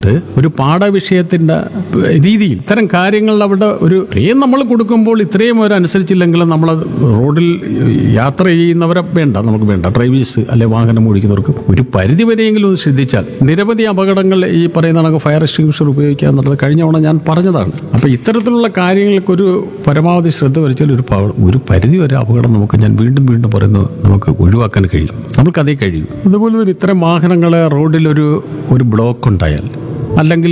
എടുത്ത് ഒരു പാഠവിഷയത്തിന്റെ രീതിയിൽ ഇത്തരം കാര്യങ്ങൾ അവിടെ ഒരു ഇത്രയും നമ്മൾ കൊടുക്കുമ്പോൾ ഇത്രയും ഒരു അനുസരിച്ചില്ലെങ്കിൽ നമ്മൾ റോഡിൽ യാത്ര ചെയ്യുന്നവരെ വേണ്ട നമുക്ക് വേണ്ട ഡ്രൈവേഴ്സ് അല്ലെ വാഹനം ഓടിക്കുന്നവർക്ക് ഒരു പരിധി വരെയെങ്കിലും ഒന്ന് ശ്രദ്ധിച്ചാൽ നിരവധി അപകടങ്ങൾ ഈ പറയുന്ന കണക്ക് ഫയർ എക്സ്റ്റിങ്ഷർ ഉപയോഗിക്കുക എന്നുള്ളത് കഴിഞ്ഞ തവണ ഞാൻ പറഞ്ഞതാണ് അപ്പൊ ഇത്തരത്തിലുള്ള കാര്യങ്ങൾക്ക് ഒരു പരമാവധി ശ്രദ്ധ വരച്ചാൽ ഒരു പ- ഒരു പരിധി വരെ അപകടം നമുക്ക് ഞാൻ വീണ്ടും വീണ്ടും പറയുന്നു നമുക്ക് ഒഴിവാക്കാൻ കഴിയും നമുക്കതേ കഴിയും അതുപോലെ തന്നെ ഇത്തരം വാഹനങ്ങളെ റോഡിൽ ഒരു ഒരു ബ്ലോക്ക് ഉണ്ടായാൽ അല്ലെങ്കിൽ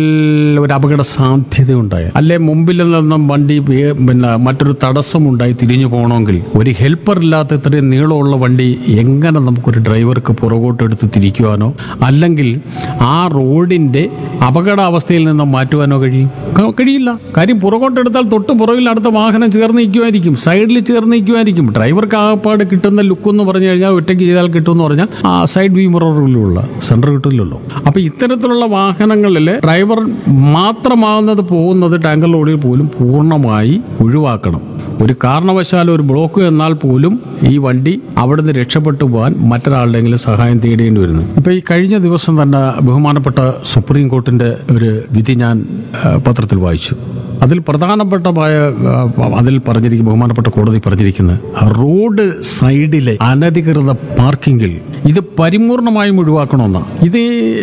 ഒരു അപകട സാധ്യത ഉണ്ടായാൽ അല്ലെ മുമ്പിൽ നിന്നും വണ്ടി വേ- പിന്നെ മറ്റൊരു തടസ്സം ഉണ്ടായി തിരിഞ്ഞു പോകണമെങ്കിൽ ഒരു ഹെൽപ്പർ ഇല്ലാത്ത ഇത്രയും നീളമുള്ള വണ്ടി എങ്ങനെ നമുക്കൊരു ഡ്രൈവർക്ക് പുറകോട്ടെടുത്ത് തിരിക്കുവാനോ അല്ലെങ്കിൽ ആ റോഡിന്റെ അപകടാവസ്ഥയിൽ നിന്നും മാറ്റുവാനോ കഴിയും ക- കഴിയില്ല കാര്യം പുറകോട്ടെടുത്താൽ തൊട്ട് പുറകിൽ അടുത്ത വാഹനം ചേർന്ന് നിൽക്കുമായിരിക്കും സൈഡിൽ ചേർന്ന് നിൽക്കുമായിരിക്കും ഡ്രൈവർക്ക് ആകപ്പാട് കിട്ടുന്ന ലുക്ക് എന്ന് പറഞ്ഞു കഴിഞ്ഞാൽ ഒറ്റയ്ക്ക് ചെയ്താൽ കിട്ടുമെന്ന് പറഞ്ഞാൽ ആ സൈഡ് വ്യൂ മിററിലുള്ള സെൻറ്റർ കിട്ടില്ലല്ലോ അപ്പൊ ഇത്തരത്തിലുള്ള വാഹനങ്ങളിൽ ഡ്രൈവർ മാത്രമാകുന്നത് പോകുന്നത് ടാങ്കർ ലോഡിൽ പോലും പൂർണ്ണമായി ഒഴിവാക്കണം ഒരു കാരണവശാലും ഒരു ബ്ലോക്ക് എന്നാൽ പോലും ഈ വണ്ടി അവിടുന്ന് രക്ഷപ്പെട്ടു പോകാൻ മറ്റൊരാളുടെങ്കിലും സഹായം തേടേണ്ടി വരുന്നു ഇപ്പൊ ഈ കഴിഞ്ഞ ദിവസം തന്നെ ബഹുമാനപ്പെട്ട സുപ്രീം കോർട്ടിന്റെ ഒരു വിധി ഞാൻ ആ, പത്രത്തിൽ വായിച്ചു അതിൽ പ്രധാനപ്പെട്ടമായ ആ, അതിൽ പറഞ്ഞിരിക്കും ബഹുമാനപ്പെട്ട കോടതി പറഞ്ഞിരിക്കുന്നത് റോഡ് സൈഡിലെ അനധികൃത പാർക്കിങ്ങിൽ ഇത് പരിപൂർണമായും ഒഴിവാക്കണമെന്നാണ് ഇത്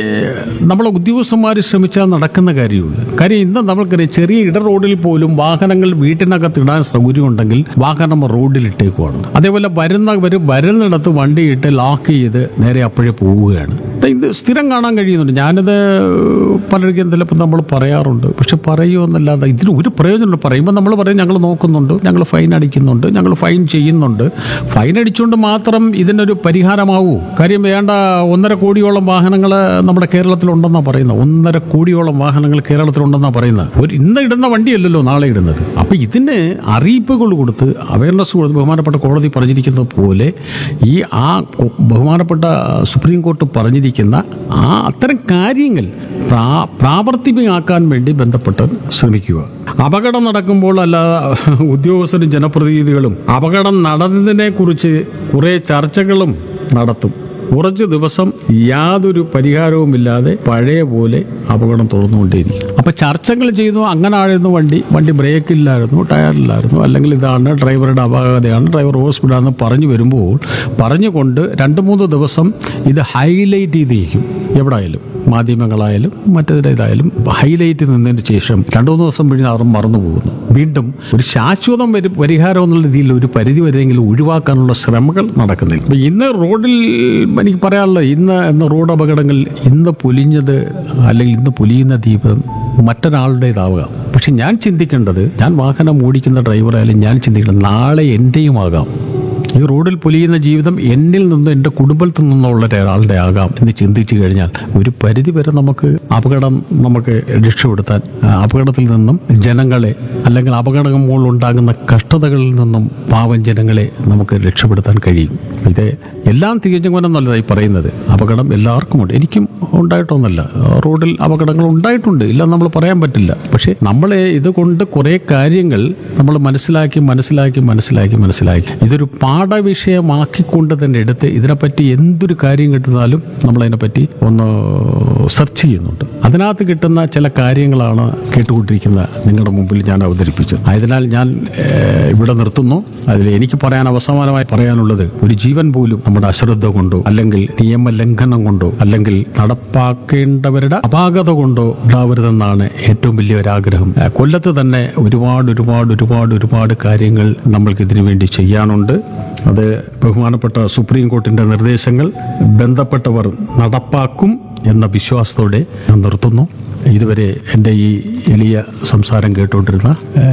നമ്മളെ ഉദ്യോഗസ്ഥന്മാർ ശ്രമിച്ചാൽ നടക്കുന്ന കാര്യമുള്ളൂ കാര്യം ഇന്ന് നമ്മൾക്കറിയാം ചെറിയ ഇട റോഡിൽ പോലും വാഹനങ്ങൾ വീട്ടിനകത്ത് ഇടാൻ സൗകര്യമുണ്ടെങ്കിൽ വാഹനം റോഡിലിട്ടേക്കുവാണ് അതേപോലെ വരുന്നവർ വരുന്നിടത്ത് വണ്ടിയിട്ട് ലോക്ക് ചെയ്ത് നേരെ അപ്പോഴേ പോവുകയാണ് ഇത് സ്ഥിരം കാണാൻ കഴിയുന്നുണ്ട് ഞാനത് പലർക്കും ചിലപ്പോൾ നമ്മൾ പറയാറുണ്ട് പക്ഷെ പറയുമെന്നല്ലാതെ ഇതിന് ഒരു പ്രയോജനമുണ്ട് പറയുമ്പോൾ നമ്മൾ പറയും ഞങ്ങൾ നോക്കുന്നുണ്ട് ഞങ്ങൾ ഫൈൻ അടിക്കുന്നുണ്ട് ഞങ്ങൾ ഫൈൻ ചെയ്യുന്നുണ്ട് ഫൈൻ അടിച്ചുകൊണ്ട് മാത്രം ഇതിനൊരു പരിഹാരമാവൂ കാര്യം വേണ്ട ഒന്നര കോടിയോളം വാഹനങ്ങൾ നമ്മുടെ കേരളത്തിലുണ്ടെന്നാണ് പറയുന്നത് ഒന്നര കോടിയോളം വാഹനങ്ങൾ കേരളത്തിലുണ്ടെന്നാണ് പറയുന്നത് ഒരു ഇന്ന് ഇടുന്ന വണ്ടിയല്ലല്ലോ നാളെ ഇടുന്നത് അപ്പൊ ഇതിന് അറിയിപ്പുകൾ കൊടുത്ത് അവയർനെസ് കൊടുത്ത് ബഹുമാനപ്പെട്ട കോടതി പറഞ്ഞിരിക്കുന്നത് പോലെ ഈ ആ കൊ- ബഹുമാനപ്പെട്ട സുപ്രീം കോർട്ട് പറഞ്ഞിരിക്കുന്ന ആ അത്തരം കാര്യങ്ങൾ പ്രാ- പ്രാവർത്തികമാക്കാൻ വേണ്ടി ബന്ധപ്പെട്ട് ശ്രമിക്കുക അപകടം നടക്കുമ്പോൾ അല്ല ഉദ്യോഗസ്ഥരും ജനപ്രതിനിധികളും അപകടം നടന്നതിനെ കുറിച്ച് കുറെ ചർച്ചകളും നടത്തും കുറച്ച് ദിവസം യാതൊരു പരിഹാരവുമില്ലാതെ പഴയ പോലെ അപകടം തുടർന്നുകൊണ്ടേയിരിക്കും അപ്പൊ ചർച്ചകൾ ചെയ്തു അങ്ങനെ ആയിരുന്നു വണ്ടി വണ്ടി ബ്രേക്കില്ലായിരുന്നു ടയറില്ലായിരുന്നു അല്ലെങ്കിൽ ഇതാണ് ഡ്രൈവറുടെ അപാകതയാണ് ഡ്രൈവർ ഹോസ്പിറ്റലാണെന്ന് പറഞ്ഞു വരുമ്പോൾ പറഞ്ഞുകൊണ്ട് രണ്ട് മൂന്ന് ദിവസം ഇത് ഹൈലൈറ്റ് ചെയ്തിരിക്കും എവിടെയായാലും മാധ്യമങ്ങളായാലും മറ്റേതായാലും ഹൈലൈറ്റ് നിന്നതിന് ശേഷം രണ്ടു മൂന്ന് ദിവസം കഴിഞ്ഞ് അവർ മറന്നു പോകുന്നു വീണ്ടും ഒരു ശാശ്വതം വരി പരിഹാരം എന്നുള്ള രീതിയിൽ ഒരു പരിധി വരെയെങ്കിലും ഒഴിവാക്കാനുള്ള ശ്രമങ്ങൾ നടക്കുന്നില്ല അപ്പൊ ഇന്ന് റോഡിൽ എനിക്ക് പറയാനുള്ളത് ഇന്ന് എന്ന റോഡ് അപകടങ്ങൾ ഇന്ന് പൊലിഞ്ഞത് അല്ലെങ്കിൽ ഇന്ന് പൊലിയുന്ന ദീപം മറ്റൊരാളുടേതാവാം പക്ഷെ ഞാൻ ചിന്തിക്കേണ്ടത് ഞാൻ വാഹനം ഓടിക്കുന്ന ഡ്രൈവറായാലും ഞാൻ ചിന്തിക്കേണ്ടത് നാളെ എൻ്റെയും ആകാം ഈ റോഡിൽ പൊലിയുന്ന ജീവിതം എന്നിൽ നിന്നും എൻ്റെ കുടുംബത്തിൽ നിന്നുള്ള ഒരാളുടെ ആകാം എന്ന് ചിന്തിച്ചു കഴിഞ്ഞാൽ ഒരു പരിധി വരെ നമുക്ക് അപകടം നമുക്ക് രക്ഷപ്പെടുത്താൻ ആ, അപകടത്തിൽ നിന്നും ജനങ്ങളെ അല്ലെങ്കിൽ അപകടം മൂലം ഉണ്ടാകുന്ന കഷ്ടതകളിൽ നിന്നും പാവം ജനങ്ങളെ നമുക്ക് രക്ഷപ്പെടുത്താൻ കഴിയും ഇത് എല്ലാം തികഞ്ഞ നല്ലതായി പറയുന്നത് അപകടം എല്ലാവർക്കും ഉണ്ട് എനിക്കും ഉണ്ടായിട്ടൊന്നുമല്ല റോഡിൽ അപകടങ്ങൾ ഉണ്ടായിട്ടുണ്ട് ഇല്ല നമ്മൾ പറയാൻ പറ്റില്ല പക്ഷേ നമ്മളെ ഇതുകൊണ്ട് കുറേ കാര്യങ്ങൾ നമ്മൾ മനസ്സിലാക്കി മനസ്സിലാക്കി മനസ്സിലാക്കി മനസ്സിലാക്കി ഇതൊരു പാഠവിഷയമാക്കിക്കൊണ്ട് തന്നെ എടുത്ത് ഇതിനെപ്പറ്റി എന്തൊരു കാര്യം കിട്ടുന്നാലും നമ്മളതിനെപ്പറ്റി ഒന്ന് സെർച്ച് ചെയ്യുന്നുണ്ട് അതിനകത്ത് കിട്ടുന്ന ചില കാര്യങ്ങളാണ് കേട്ടുകൊണ്ടിരിക്കുന്ന നിങ്ങളുടെ മുമ്പിൽ ഞാൻ അവതരിപ്പിച്ചത് ആയതിനാൽ ഞാൻ ഏഹ്, ഇവിടെ നിർത്തുന്നു അതിൽ എനിക്ക് പറയാൻ അവസാനമായി പറയാനുള്ളത് ഒരു ജീവൻ പോലും നമ്മുടെ അശ്രദ്ധ കൊണ്ടോ അല്ലെങ്കിൽ നിയമലംഘനം കൊണ്ടോ അല്ലെങ്കിൽ നടപ്പാക്കേണ്ടവരുടെ അപാകത കൊണ്ടോ ഉണ്ടാവരുതെന്നാണ് ഏറ്റവും വലിയ ഒരു ആഗ്രഹം ഏഹ്, കൊല്ലത്ത് തന്നെ ഒരുപാട് ഒരുപാട് ഒരുപാട് ഒരുപാട് കാര്യങ്ങൾ നമ്മൾക്ക് ഇതിനു വേണ്ടി ചെയ്യാനുണ്ട് അത് ബഹുമാനപ്പെട്ട സുപ്രീം കോർട്ടിന്റെ നിർദ്ദേശങ്ങൾ ബന്ധപ്പെട്ടവർ നടപ്പാക്കും എന്ന വിശ്വാസത്തോടെ ഞാൻ നിർത്തുന്നു ഇതുവരെ എൻ്റെ ഈ എളിയ സംസാരം കേട്ടുകൊണ്ടിരുന്ന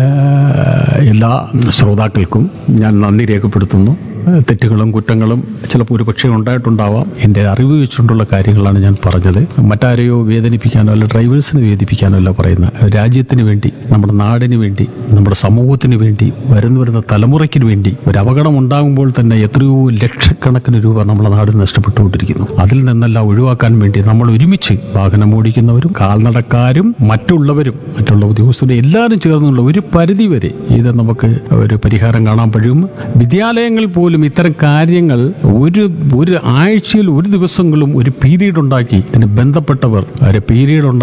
ഏഹ്, എല്ലാ ശ്രോതാക്കൾക്കും ഞാൻ നന്ദി രേഖപ്പെടുത്തുന്നു ഏഹ്, തെറ്റുകളും കുറ്റങ്ങളും ചിലപ്പോൾ ഒരു പക്ഷേ ഉണ്ടായിട്ടുണ്ടാവാം എൻ്റെ അറിവ് വെച്ചുകൊണ്ടുള്ള കാര്യങ്ങളാണ് ഞാൻ പറഞ്ഞത് മറ്റാരെയോ വേദനിപ്പിക്കാനോ അല്ല ഡ്രൈവേഴ്സിനെ വേദിപ്പിക്കാനോ അല്ല പറയുന്ന രാജ്യത്തിന് വേണ്ടി നമ്മുടെ നാടിന് വേണ്ടി നമ്മുടെ സമൂഹത്തിന് വേണ്ടി വരുന്ന വരുന്ന തലമുറയ്ക്ക് വേണ്ടി ഒരു അപകടം ഉണ്ടാകുമ്പോൾ തന്നെ എത്രയോ ലക്ഷക്കണക്കിന് രൂപ നമ്മുടെ നാടിന് നഷ്ടപ്പെട്ടുകൊണ്ടിരിക്കുന്നു അതിൽ നിന്നെല്ലാം ഒഴിവാക്കാൻ വേണ്ടി നമ്മൾ ഒരുമിച്ച് വാഹനം ഓടിക്കുന്നവരും കാൽനടക്കാരും മറ്റുള്ളവരും മറ്റുള്ള ഉദ്യോഗസ്ഥരും എല്ലാവരും ചേർന്നുള്ള ഒരു പരിധി വരെ ഇത് നമുക്ക് ഒരു പരിഹാരം കാണാൻ കഴിയും വിദ്യാലയങ്ങൾ പോലും ഇത്തരം കാര്യങ്ങൾ ഒരു ഒരു ആഴ്ചയിൽ ഒരു ദിവസങ്ങളും ഒരു പീരീഡ് ഉണ്ടാക്കി ഇതിന് ബന്ധപ്പെട്ടവർ ഒരു പീരീഡ് ഉണ്ടാക്കി